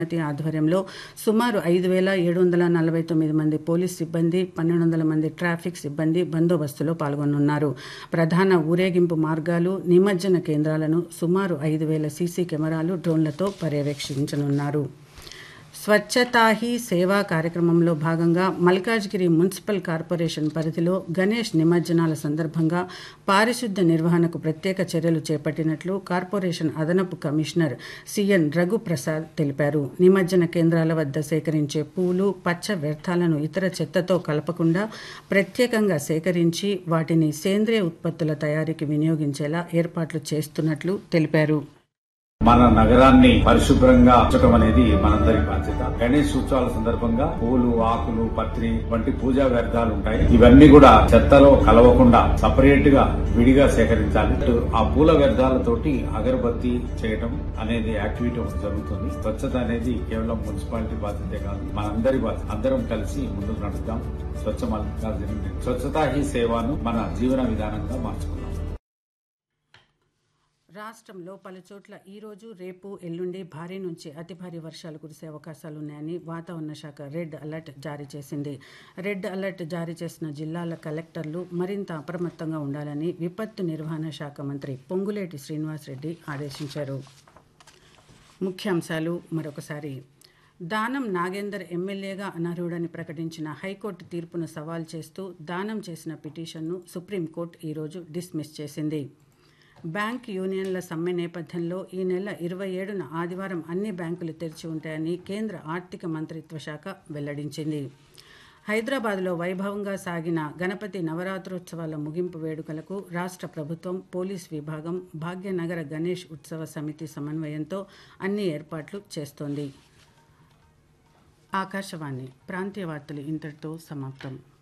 సమితి ఆధ్వర్యంలో సుమారు ఐదు వేల ఏడు వందల నలభై తొమ్మిది మంది పోలీస్ సిబ్బంది పన్నెండు వందల మంది ట్రాఫిక్ సిబ్బంది బందోబస్తులో పాల్గొనున్నారు ప్రధాన ఊరేగింపు మార్గాలు నిమజ్జన కేంద్రాలను సుమారు ఐదు వేల సీసీ కెమెరాలు డ్రోన్లతో పర్యవేక్షించనున్నారు స్వచ్ఛతా హీ సేవా కార్యక్రమంలో భాగంగా మల్కాజ్గిరి మున్సిపల్ కార్పొరేషన్ పరిధిలో గణేష్ నిమజ్జనాల సందర్భంగా పారిశుద్ధ్య నిర్వహణకు ప్రత్యేక చర్యలు చేపట్టినట్లు కార్పొరేషన్ అదనపు కమిషనర్ సిఎన్ రఘుప్రసాద్ తెలిపారు నిమజ్జన కేంద్రాల వద్ద సేకరించే పూలు పచ్చ వ్యర్థాలను ఇతర చెత్తతో కలపకుండా ప్రత్యేకంగా సేకరించి వాటిని సేంద్రియ ఉత్పత్తుల తయారీకి వినియోగించేలా ఏర్పాట్లు చేస్తున్నట్లు తెలిపారు మన నగరాన్ని పరిశుభ్రంగా ఉంచడం అనేది మనందరి బాధ్యత గణేష్ ఉత్సవాల సందర్భంగా పూలు ఆకులు పత్రి వంటి పూజా వ్యర్థాలు ఉంటాయి ఇవన్నీ కూడా చెత్తలో కలవకుండా సపరేట్ గా విడిగా సేకరించాలి ఇటు ఆ పూల వ్యర్థాలతోటి అగరబత్తి చేయడం అనేది యాక్టివిటీ ఒకటి జరుగుతుంది స్వచ్ఛత అనేది కేవలం మున్సిపాలిటీ బాధ్యతే కాదు మనందరి బాధ్యత అందరం కలిసి ముందుకు నడుద్దాం స్వచ్ఛ మల్లికార్జున స్వచ్ఛతా హీ సేవను మన జీవన విధానంగా మార్చుకుందాం రాష్ట్రంలో పలుచోట్ల ఈరోజు రేపు ఎల్లుండి భారీ నుంచి అతి భారీ వర్షాలు కురిసే అవకాశాలున్నాయని వాతావరణ శాఖ రెడ్ అలర్ట్ జారీ చేసింది రెడ్ అలర్ట్ జారీ చేసిన జిల్లాల కలెక్టర్లు మరింత అప్రమత్తంగా ఉండాలని విపత్తు నిర్వహణ శాఖ మంత్రి పొంగులేటి శ్రీనివాసరెడ్డి ఆదేశించారు ముఖ్యాంశాలు మరొకసారి దానం నాగేందర్ ఎమ్మెల్యేగా అనర్హుడని ప్రకటించిన హైకోర్టు తీర్పును సవాల్ చేస్తూ దానం చేసిన పిటిషన్ను సుప్రీంకోర్టు ఈరోజు డిస్మిస్ చేసింది బ్యాంక్ యూనియన్ల సమ్మె నేపథ్యంలో ఈ నెల ఇరవై ఏడున ఆదివారం అన్ని బ్యాంకులు తెరిచి ఉంటాయని కేంద్ర ఆర్థిక మంత్రిత్వ శాఖ వెల్లడించింది హైదరాబాద్లో వైభవంగా సాగిన గణపతి నవరాత్రోత్సవాల ముగింపు వేడుకలకు రాష్ట్ర ప్రభుత్వం పోలీస్ విభాగం భాగ్యనగర గణేష్ ఉత్సవ సమితి సమన్వయంతో అన్ని ఏర్పాట్లు చేస్తోంది ఆకాశవాణి ప్రాంతీయ వార్తలు ఇంతటితో సమాప్తం